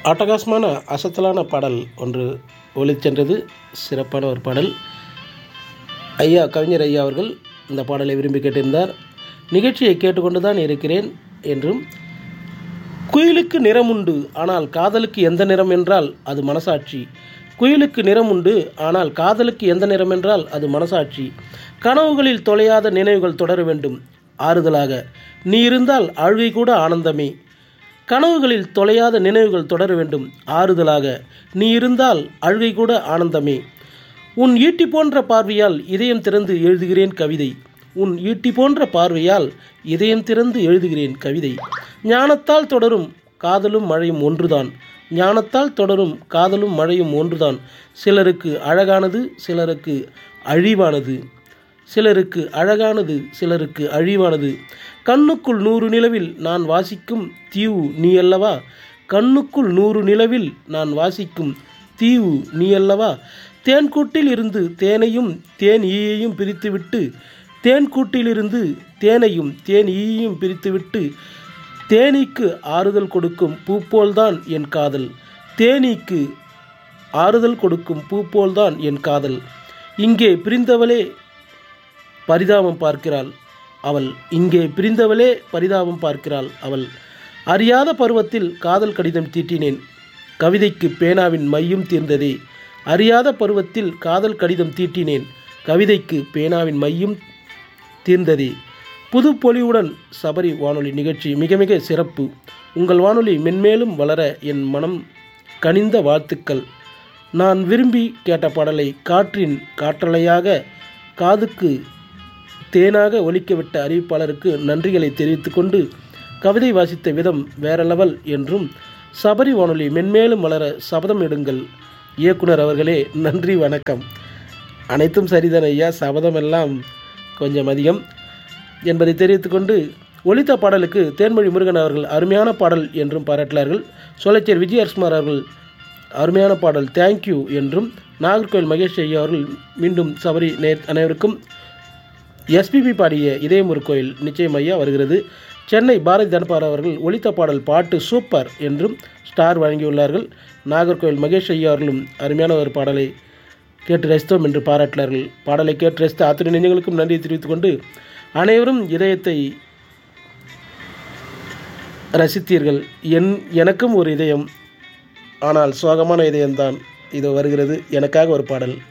அட்டகாசமான அசத்தலான பாடல் ஒன்று ஒலிச்சென்றது சிறப்பான ஒரு பாடல் ஐயா கவிஞர் ஐயா அவர்கள் இந்த பாடலை விரும்பி கேட்டிருந்தார் நிகழ்ச்சியை கேட்டுக்கொண்டு தான் இருக்கிறேன் என்றும் குயிலுக்கு நிறம் உண்டு ஆனால் காதலுக்கு எந்த நிறம் என்றால் அது மனசாட்சி குயிலுக்கு நிறம் உண்டு ஆனால் காதலுக்கு எந்த நிறம் என்றால் அது மனசாட்சி கனவுகளில் தொலையாத நினைவுகள் தொடர வேண்டும் ஆறுதலாக நீ இருந்தால் அழுகை கூட ஆனந்தமே கனவுகளில் தொலையாத நினைவுகள் தொடர வேண்டும் ஆறுதலாக நீ இருந்தால் அழுகை கூட ஆனந்தமே உன் ஈட்டி போன்ற பார்வையால் இதயம் திறந்து எழுதுகிறேன் கவிதை உன் ஈட்டி போன்ற பார்வையால் இதயம் திறந்து எழுதுகிறேன் கவிதை ஞானத்தால் தொடரும் காதலும் மழையும் ஒன்றுதான் ஞானத்தால் தொடரும் காதலும் மழையும் ஒன்றுதான் சிலருக்கு அழகானது சிலருக்கு அழிவானது சிலருக்கு அழகானது சிலருக்கு அழிவானது கண்ணுக்குள் நூறு நிலவில் நான் வாசிக்கும் தீவு நீ அல்லவா கண்ணுக்குள் நூறு நிலவில் நான் வாசிக்கும் தீவு நீ அல்லவா தேன்கூட்டில் இருந்து தேனையும் தேன் ஈயையும் பிரித்துவிட்டு தேன்கூட்டிலிருந்து தேனையும் தேன் ஈயையும் பிரித்துவிட்டு தேனீக்கு ஆறுதல் கொடுக்கும் பூ போல்தான் என் காதல் தேனீக்கு ஆறுதல் கொடுக்கும் பூ போல்தான் என் காதல் இங்கே பிரிந்தவளே பரிதாபம் பார்க்கிறாள் அவள் இங்கே பிரிந்தவளே பரிதாபம் பார்க்கிறாள் அவள் அறியாத பருவத்தில் காதல் கடிதம் தீட்டினேன் கவிதைக்கு பேனாவின் மையும் தீர்ந்ததே அறியாத பருவத்தில் காதல் கடிதம் தீட்டினேன் கவிதைக்கு பேனாவின் மையும் தீர்ந்ததே புது பொலிவுடன் சபரி வானொலி நிகழ்ச்சி மிக மிக சிறப்பு உங்கள் வானொலி மென்மேலும் வளர என் மனம் கனிந்த வாழ்த்துக்கள் நான் விரும்பி கேட்ட பாடலை காற்றின் காற்றலையாக காதுக்கு தேனாக ஒலிக்கவிட்ட அறிவிப்பாளருக்கு நன்றிகளை தெரிவித்துக்கொண்டு கவிதை வாசித்த விதம் வேற லெவல் என்றும் சபரி வானொலி மென்மேலும் வளர சபதம் எடுங்கள் இயக்குனர் அவர்களே நன்றி வணக்கம் அனைத்தும் சரிதான் ஐயா சபதம் எல்லாம் கொஞ்சம் அதிகம் என்பதை தெரிவித்துக்கொண்டு ஒலித்த பாடலுக்கு தேன்மொழி முருகன் அவர்கள் அருமையான பாடல் என்றும் பாராட்டினார்கள் சோலைச்சேர் விஜயகுமார் அவர்கள் அருமையான பாடல் தேங்க்யூ என்றும் நாகர்கோவில் மகேஷ் ஐயா அவர்கள் மீண்டும் சபரி நே அனைவருக்கும் எஸ்பிபி பாடிய இதயம் ஒரு கோயில் நிச்சயம் ஐயா வருகிறது சென்னை பாரதி தனபார் அவர்கள் ஒலித்த பாடல் பாட்டு சூப்பர் என்றும் ஸ்டார் வழங்கியுள்ளார்கள் நாகர்கோவில் மகேஷ் ஐயா அவர்களும் அருமையான ஒரு பாடலை கேட்டு ரசித்தோம் என்று பாராட்டினார்கள் பாடலை கேட்டு ரசித்த அத்தனை நெஞ்சங்களுக்கும் நன்றி தெரிவித்துக் கொண்டு அனைவரும் இதயத்தை ரசித்தீர்கள் என் எனக்கும் ஒரு இதயம் ஆனால் சோகமான இதயம்தான் இது வருகிறது எனக்காக ஒரு பாடல்